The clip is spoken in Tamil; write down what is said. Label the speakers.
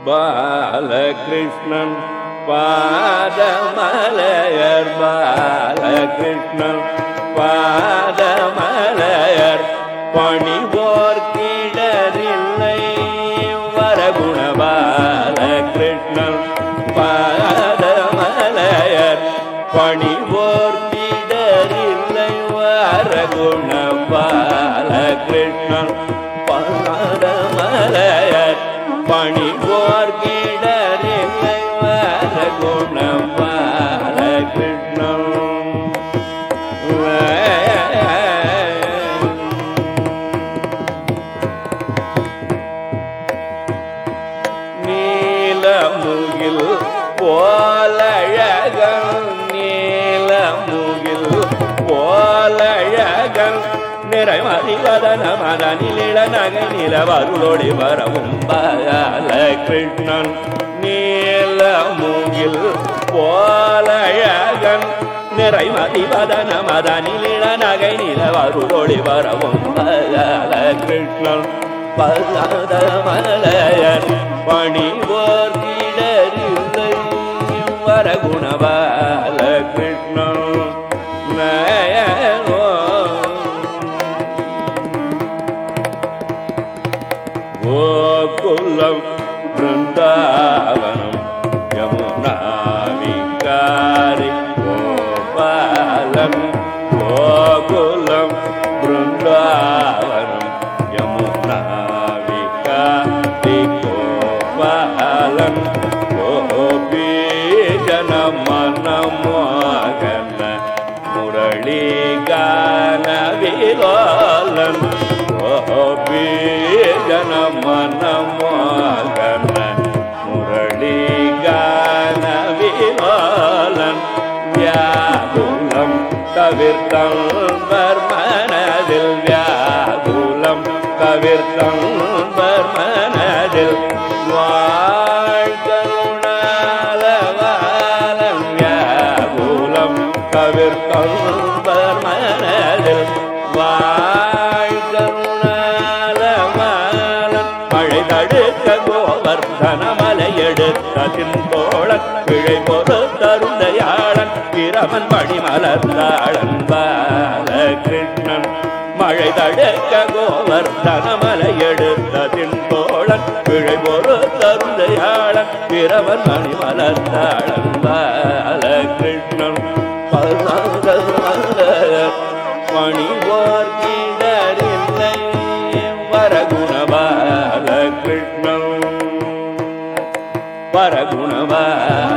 Speaker 1: பாலகிருஷ்ணன் பாதமலையர் பாலகிருஷ்ணன் பாதமலையர் பணிவோர் கிடரில்லை வரகுண பாலகிருஷ்ணன் பாதமலையர் பணிவோர் கிடரில்லை வரகுண பாலகிருஷ்ணன் பாதமலையர் பணிவோர் கிடரில்லை வரகுண பாலகிருஷ்ணன் நீலமுகில் போலழகன் நீலமுகில் போலழகன் நிறைமறிவதன மதனிலிட நகை நிலவருளொடி வரவும் பால கிருஷ்ணன் நீலமுகில் போலழகன் நிறைமதிவதன மதனிலிட நகை நிலவருளொடி வரவும் பால கிருஷ்ணன் பல்லாத மலையர் பணிவோர் கிடரில்லை வரகுணபால கிருஷ்ணன் நயனோ கோகுலம் பிருந்தாவனம் யமுனா விகாரி கோபாலம் கோகுலம் பிருந்தாவனம் யமுனா விகாரி கோபாலம் கோபி ஜனமனமோகன முரளி கான விலோலன் கோபி ஜனமனமோகன முரளி கான விலோலன் வியாகுலம் தவிர்த்தம் மனதில் வியாகுலம் தவிர்த்தம் மனதில் வாழ்கருணாலவாலம் வியாகுலம் தவிர்த்தம் மனதில் வாழ்கருணாலவாலம் மழை தடுக்க கோவர்தன மலை எடுத்த தின்போழன் பிழை பொறு தருந்தையாளன் பிரமன் மணிமலர்ந்தாளன் பாலகிருஷ்ணன் மழை தடுக்க கோவர்தன மலை எடுத்த தின்போழன் பிழை பொறு தருந்தையாளன் பிரமன் மணிமலர்ந்தாளன் பாலகிருஷ்ணன் மணிவோர் கிடரில்லை வரகுணபால கிருஷ்ணன் வரகுணபால